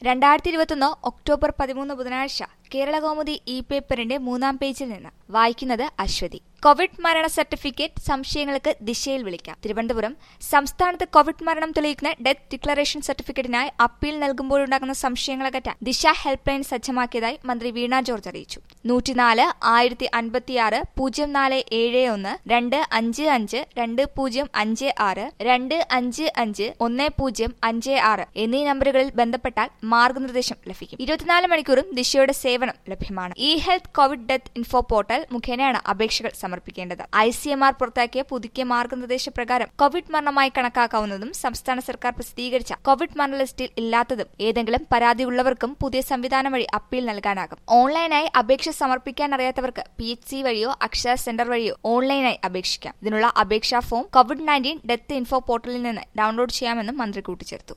രണ്ടായിരത്തി ഇരുപത്തൊന്ന് ഒക്ടോബർ പതിമൂന്ന് ബുധനാഴ്ച കേരള കൗമുദി ഇ പേപ്പറിന്റെ മൂന്നാം പേജിൽ നിന്ന് വായിക്കുന്നത് അശ്വതി കോവിഡ് മരണ സർട്ടിഫിക്കറ്റ് സംശയങ്ങൾക്ക് ദിശയിൽ വിളിക്കാം തിരുവനന്തപുരം സംസ്ഥാനത്ത് കോവിഡ് മരണം തെളിയിക്കുന്ന ഡെത്ത് ഡിക്ലറേഷൻ സർട്ടിഫിക്കറ്റിനായി അപ്പീൽ നൽകുമ്പോഴുണ്ടാകുന്ന സംശയങ്ങൾ അകറ്റാൻ ദിശ ഹെൽപ്പ് ലൈൻ സജ്ജമാക്കിയതായി മന്ത്രി വീണ ജോർജ് അറിയിച്ചു നൂറ്റിനാല് ആയിരത്തി അൻപത്തിയാറ് പൂജ്യം നാല് ഏഴ് ഒന്ന് രണ്ട് അഞ്ച് അഞ്ച് രണ്ട് പൂജ്യം അഞ്ച് ആറ് രണ്ട് അഞ്ച് അഞ്ച് ഒന്ന് പൂജ്യം അഞ്ച് ആറ് എന്നീ നമ്പറുകളിൽ ബന്ധപ്പെട്ടാൽ മാർഗനിർദ്ദേശം ലഭിക്കും ഇരുപത്തിനാല് മണിക്കൂറും ദിശയുടെ സേവനം ലഭ്യമാണ് E health Covid death info portal മുഖേനയാണ് അപേക്ഷകൾ സമർപ്പിക്കേണ്ടത് ഐ സി എം ആർ പുറത്താക്കിയ പുതുക്കിയ മാർഗനിർദ്ദേശ പ്രകാരം കോവിഡ് മരണമായി കണക്കാക്കാവുന്നതും സംസ്ഥാന സർക്കാർ പ്രസിദ്ധീകരിച്ച കോവിഡ് മരണ ലിസ്റ്റിൽ ഇല്ലാത്തതും ഏതെങ്കിലും പരാതിയുള്ളവർക്കും പുതിയ സംവിധാനം വഴി അപ്പീൽ നൽകാനാകും ഓൺലൈനായി അപേക്ഷ സമർപ്പിക്കാൻ അറിയാത്തവർക്ക് പി എച്ച് സി വഴിയോ അക്ഷര സെന്റർ വഴിയോ ഓൺലൈനായി അപേക്ഷിക്കാം ഇതിനുള്ള അപേക്ഷാ form Covid nineteen death info പോർട്ടലിൽ നിന്ന് ഡൗൺലോഡ് ചെയ്യാമെന്നും മന്ത്രി കൂട്ടിച്ചേർത്തു